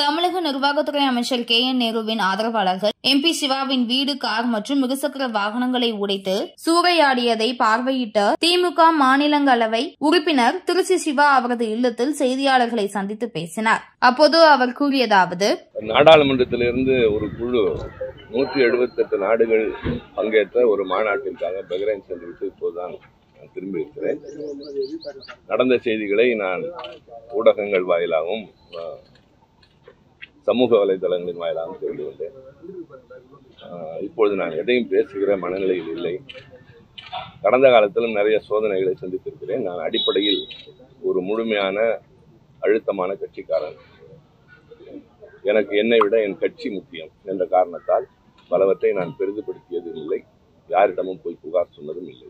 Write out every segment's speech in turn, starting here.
தமிழக நிர்வாகத்துறை அமைச்சர் K N நேருவின் ஆதரவாளர்கள் எம்பி சிவாவின் வீடு கார் மற்றும் இருசக்கர வாகனங்களை உடைத்து சூறையாடியதை பார்வையிட்ட திமுக மாநிலங்களவை உறுப்பினர் திருச்சி சிவா அவரது இல்லத்தில் செய்தியாளர்களை சந்தித்து பேசினார் அப்போது அவர் கூறியதாவது நாடாளுமன்றத்திலிருந்து ஒரு குழு நூற்றி எழுபத்தெட்டு நாடுகள் பங்கேற்ற ஒரு மாநாட்டிற்காக பஹ்ரைன் சென்றுவிட்டு இப்போதுதான் நான் திரும்பி இருக்கிறேன் நடந்த செய்திகளை நான் ஊடகங்கள் வாயிலாகவும் அஹ், சமூக வலைதளங்களின் வாயிலாகவும் தெரிந்து கொண்டேன் அஹ், இப்பொழுது நான் எதையும் பேசுகிற மனநிலையில் இல்லை கடந்த காலத்திலும் நிறைய சோதனைகளை சந்தித்திருக்கிறேன் நான் அடிப்படையில் ஒரு முழுமையான அழுத்தமான கட்சிக்காரன் எனக்கு என்னை விட என் கட்சி முக்கியம் என்ற காரணத்தால் பலவற்றை நான் பெரிதுபடுத்தியதும் இல்லை யாரிடமும் போய் புகார் சொன்னதும் இல்லை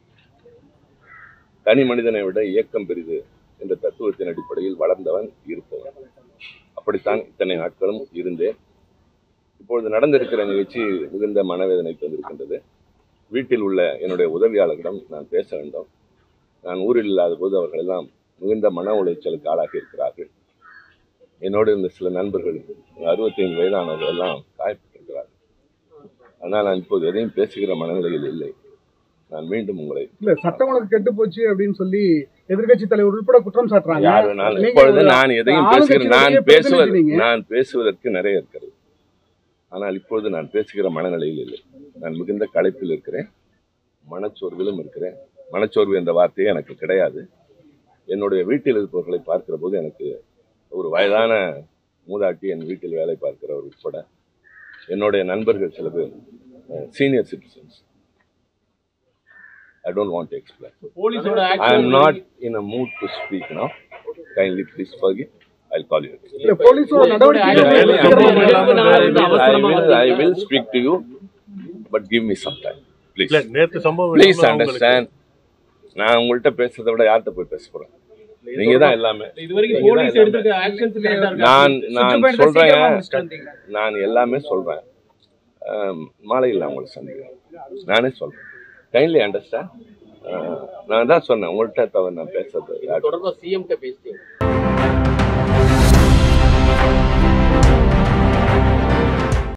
தனி மனிதனை விட இயக்கம் பெரிது என்ற தத்துவத்தின் அடிப்படையில் வளர்ந்தவன் இருப்பவன் அப்படித்தான் இத்தனை நாட்களும் இருந்தேன் இப்பொழுது நடந்திருக்கிற நிகழ்ச்சி மிகுந்த மனவேதனை தந்திருக்கின்றது வீட்டில் உள்ள என்னுடைய உதவியாளர்களிடம் நான் பேச வேண்டும் நான் ஊரில் இல்லாத போது அவர்கள் எல்லாம் மிகுந்த மன உளைச்சலுக்கு ஆளாகி இருக்கிறார்கள் என்னோடு இருந்த சில நண்பர்கள் அறுபத்தைந்து வயதானவர்கள் எல்லாம் காயப்பட்டிருக்கிறார்கள் ஆனால் நான் இப்போது எதையும் பேசுகிற மனநிலையில் இல்லை நான் மீண்டும் உங்களை இல்ல சட்டம் ஒழுங்கு கெட்டு போச்சு அப்படின்னு சொல்லி எதிர்க்கட்சி தலைவர் உட்பட குற்றம் சாட்டுறாங்க யார் வேணாலும் நீங்க இப்பொழுது நான் எதையும் பேசுகிறேன் நான் ஆளுங்கட்சியினுடைய பேசுவது பிரதிநிதி நீங்க. நான் பேசுவதற்கு நிறைய இருக்கிறது ஆனால் இப்பொழுது நான் பேசுகிற மனநிலையில் இல்லை நான் மிகுந்த களைப்பில் இருக்கிறேன் மனச்சோர்விலும் இருக்கிறேன் மனச்சோர்வு என்ற வார்த்தையே எனக்கு கிடையாது என்னுடைய வீட்டில் இருப்பவர்களை பார்க்கிற போது எனக்கு ஒரு வயதான மூதாட்டி என் வீட்டில் வேலை பார்க்கிறவர் உட்பட என்னுடைய நண்பர்கள் சில பேர் senior citizens I don't want to explain போலீஸோட I am not in a mood to speak now. Kindly please forgive. I'll call you. இல்ல போலீஸோட நடவடிக்கை I will, அவசரமா I will, வந்து I will speak to you, but give me some time. Please. இல்ல நேத்து சம்பவம் Please இல்லாம அவங்களுக்கு- understand. நான் உங்கள்கிட்ட பேசுறதை விட யார்கிட்ட போய் பேச போறேன் நீங்க தான் எல்லாமே இது வரைக்கும் நீங்க தான் போலீஸ் எல்லாமே. எடுத்துக்க ஆக்ஷன்ஸ் கரெக்டா இருக்கு நான் நான் சொல்றேன் நான் எல்லாமே சொல்றேன் ஆம், மாலையில் நான் உங்களை சந்திக்கிறேன் நானே சொல்றேன் கைண்ட்லி அண்டர்ஸ்டாண்ட் நான் தான் சொன்னேன் உங்கள்கிட்ட தவிர நான் பேசுறது யார்கிட்ட தொடர்பா சிஎம் கிட்ட பேசிட்டீங்க